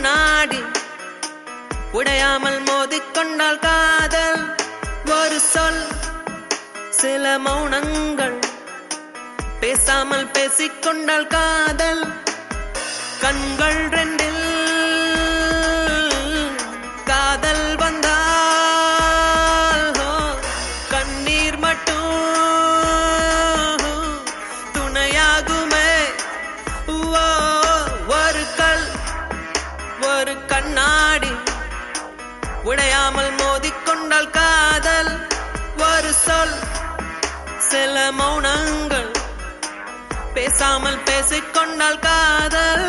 கண்ணாடி உடையாமல் மோதிக்கொண்டால் காதல் ஒரு சொல் சில மௌனங்கள் பேசாமல் பேசிக்கொண்டால் காதல் கண்கள் ரெண்டில் காதல் வந்தால் ஓ, கண்ணீர் மட்டும் துணையாகுமே ஓ, ஒரு கல் ஒரு கண்ணாடி உடையாமல் மோதிக்கொண்டால் காதல் ஒரு சொல் சில மௌனங்கள் பேசாமல் பேசிக்கொண்டால் காதல்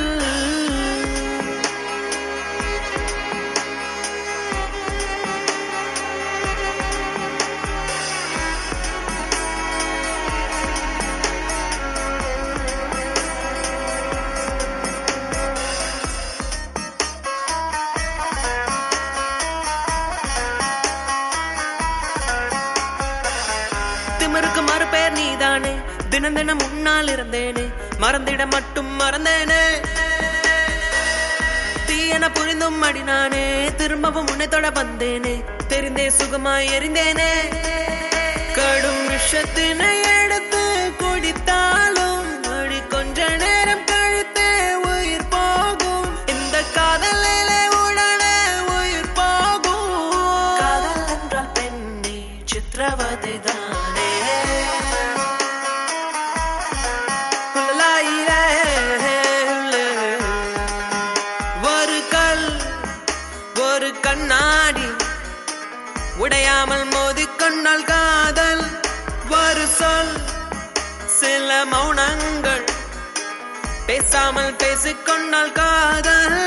திமிருக்கு மறுபேர் நீதானே தினம் தினம் முன்னால் இருந்தேனே மறந்திட மட்டும் மறந்தேனே தீயன புரிந்தும் அடி நானே திரும்பவும் உன்னை தொட வந்தேனே தெரிந்தே சுகமாய் எரிந்தேனே கடும் விஷத்தினை எடுத்து குடித்தாலும் அடி கொஞ்ச நேரம் கழித்தே உயிர் போகும் இந்த காதலிலே உடனே உயிர் போகும் காதல் என்றால் பெண்ணே சித்திரவதை தானே ஒரு கல் ஒரு கண்ணாடி உடையாமல் மோதிக்கொண்டால் காதல் ஒரு சொல் சில மௌனங்கள் பேசாமல் பேசிக்கொண்டால் காதல்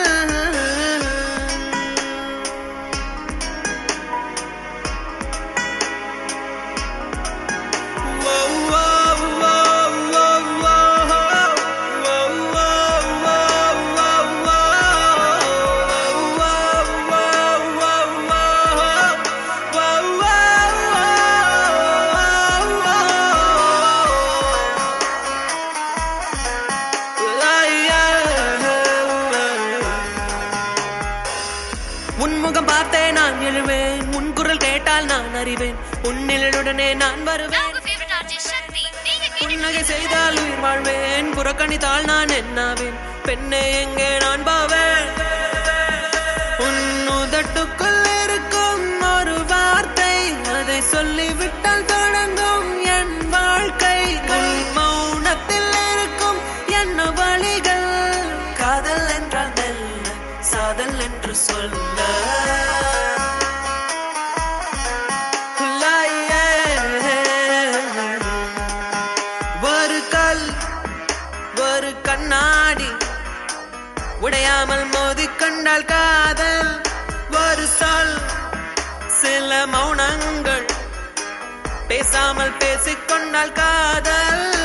உன்முகம் பார்த்தே நான் எழுவேன் உன் குரல் கேட்டால் நான் அறிவேன் உன்னிலுடனே நான் வருவேன் உங்க ஃபேவரட் ஆர்டிஸ்ட் சக்தி நீங்க கேட்டு புன்னகை செய்தால் உயிர் வாழ்வேன் புறக்கணித்தால் நான் என்னாவேன் பெண்ணே எங்கே நான் பாவேன் உன் உதட்டுக்குள் இருக்கும் ஒரு வார்த்தை அதை சொல்லிவிட்டால் தொடங்கும் என் வாழ்க்கை உன் மௌனத்தில் இருக்கும் என்ன வழிகள் காதல் என்றால் மெல்ல சாதல் என்று சொல்ல ஒரு கல் ஒரு கண்ணாடி உடையாமல் மோதிக்கொண்டால் காதல் ஒரு சொல் சில மௌனங்கள் பேசாமல் பேசிக்கொண்டால் காதல்